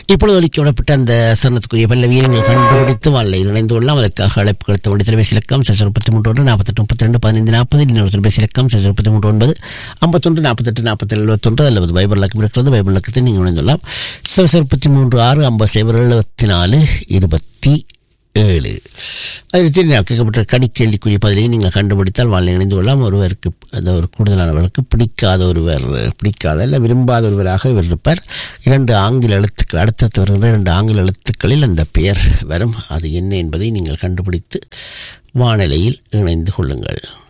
இப்பொழுது ஒலிக்கப்பட்ட அந்த சரணத்துக்குரிய பல்லவியை நீங்கள் கண்டுபிடித்து வாழ்லையில் இணைந்து கொள்ளலாம் அதற்காக அழைப்பு கொடுத்த வேண்டிய தொலைபேசி இலக்கம் சசர் முப்பத்தி மூன்று ஒன்று நாற்பத்தெட்டு முப்பத்தி ரெண்டு பதினைந்து நாற்பது இன்னொரு தொலைபேசி இலக்கம் சசர் முப்பத்தி மூன்று ஒன்பது ஐம்பத்தொன்று நாற்பத்தெட்டு நாற்பத்தி எழுபத்தொன்று அல்லது பைபர் லக்கம் இருக்கிறது பைபர் லக்கத்தை நீங்கள் இணைந்துள்ளலாம் சசர் முப்பத்தி மூன்று ஆறு ஐம்பது சைபர் எழுபத்தி நாலு இருபத்தி ஏழு அதில் திரும்பி கேட்கப்பட்ட கடிக்கேள்விக்குரிய பதிலை நீங்கள் கண்டுபிடித்தால் வாழ்க்கை இணைந்து கொள்ளலாம் ஒருவருக்கு அந்த ஒரு கூடுதலானவருக்கு பிடிக்காத ஒருவர் பிடிக்காத இல்லை விரும்பாத ஒருவராக இவர் இருப்பார் இரண்டு ஆங்கில எழுத்துக்கள் அடுத்தடுத்து வருகின்ற இரண்டு ஆங்கில எழுத்துக்களில் அந்த பெயர் வரும் அது என்ன என்பதை நீங்கள் கண்டுபிடித்து வானிலையில் இணைந்து கொள்ளுங்கள்